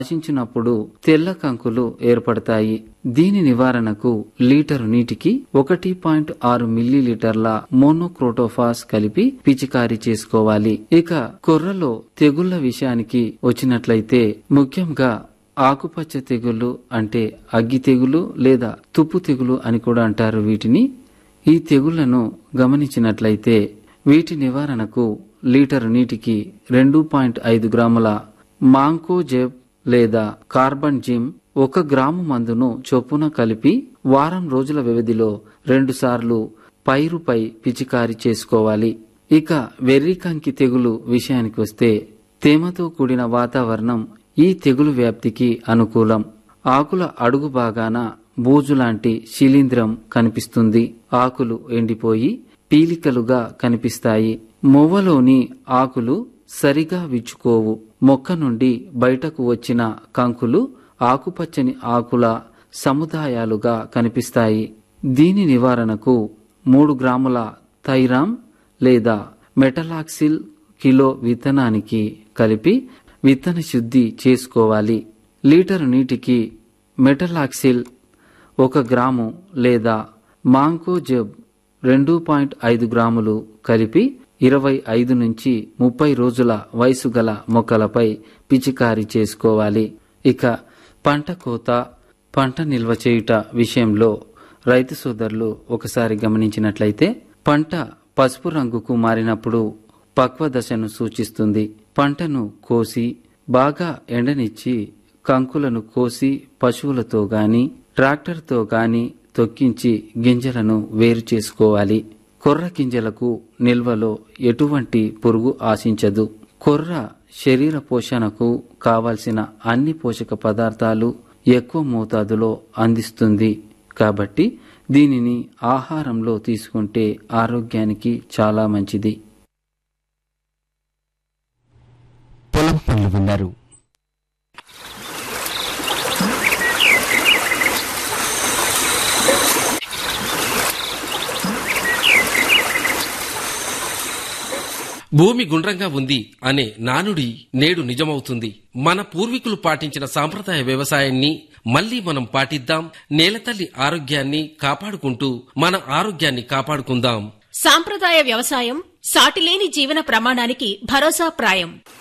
ఆశించినప్పుడు తెల్ల కంకులు ఏర్పడతాయి దీని నివారణకు లీటరు నీటికి ఒకటి పాయింట్ ఆరు మిల్లీలీటర్ల మోనోక్రోటోఫాస్ కలిపి పిచికారీ చేసుకోవాలి ఇక కొర్రలో తెగుళ్ల విషయానికి వచ్చినట్లయితే ముఖ్యంగా ఆకుపచ్చ తెగులు అంటే అగ్గి తెగులు లేదా తుప్పు తెగులు అని కూడా అంటారు వీటిని ఈ తెగుళ్లను గమనించినట్లయితే వీటి నివారణకు లీటరు నీటికి రెండు పాయింట్ ఐదు గ్రాముల మాంకోజెబ్ లేదా కార్బన్ జిమ్ ఒక గ్రాము మందును చొప్పున కలిపి వారం రోజుల వ్యవధిలో రెండుసార్లు పైరుపై పిచికారీ చేసుకోవాలి ఇక వెర్రికంకి తెగులు విషయానికి వస్తే తేమతో కూడిన వాతావరణం ఈ తెగులు వ్యాప్తికి అనుకూలం ఆకుల అడుగు భాగాన బూజు లాంటి శిలీంద్రం కనిపిస్తుంది ఆకులు ఎండిపోయి పీలికలుగా కనిపిస్తాయి మొవ్వలోని ఆకులు సరిగా విచ్చుకోవు మొక్క నుండి బయటకు వచ్చిన కంకులు ఆకుపచ్చని ఆకుల సముదాయాలుగా కనిపిస్తాయి దీని నివారణకు మూడు గ్రాముల థైరామ్ లేదా మెటలాక్సిల్ కిలో విత్తనానికి కలిపి విత్తన శుద్ధి చేసుకోవాలి లీటరు నీటికి మెటలాక్సిల్ ఒక గ్రాము లేదా మాంకోజెబ్ రెండు పాయింట్ ఐదు గ్రాములు కలిపి ఇరవై ఐదు నుంచి ముప్పై రోజుల వయసు గల మొక్కలపై పిచికారీ చేసుకోవాలి ఇక పంట కోత పంట నిల్వ చేయుట విషయంలో రైతు సోదరులు ఒకసారి గమనించినట్లయితే పంట పసుపు రంగుకు మారినప్పుడు పక్వ దశను సూచిస్తుంది పంటను కోసి బాగా ఎండనిచ్చి కంకులను కోసి పశువులతో గాని ట్రాక్టర్తో గాని తొక్కించి గింజలను వేరు చేసుకోవాలి కొర్ర గింజలకు నిల్వలో ఎటువంటి పురుగు ఆశించదు కొర్ర శరీర పోషణకు కావలసిన అన్ని పోషక పదార్థాలు ఎక్కువ మోతాదులో అందిస్తుంది కాబట్టి దీనిని ఆహారంలో తీసుకుంటే ఆరోగ్యానికి చాలా మంచిది పొలం పనులు విన్నారు భూమి గుండ్రంగా ఉంది అనే నానుడి నేడు నిజమవుతుంది మన పూర్వీకులు పాటించిన సాంప్రదాయ వ్యవసాయాన్ని మళ్లీ మనం పాటిద్దాం నేలతల్లి ఆరోగ్యాన్ని కాపాడుకుంటూ మన ఆరోగ్యాన్ని కాపాడుకుందాం సాంప్రదాయ వ్యవసాయం సాటిలేని జీవన ప్రమాణానికి భరోసా ప్రాయం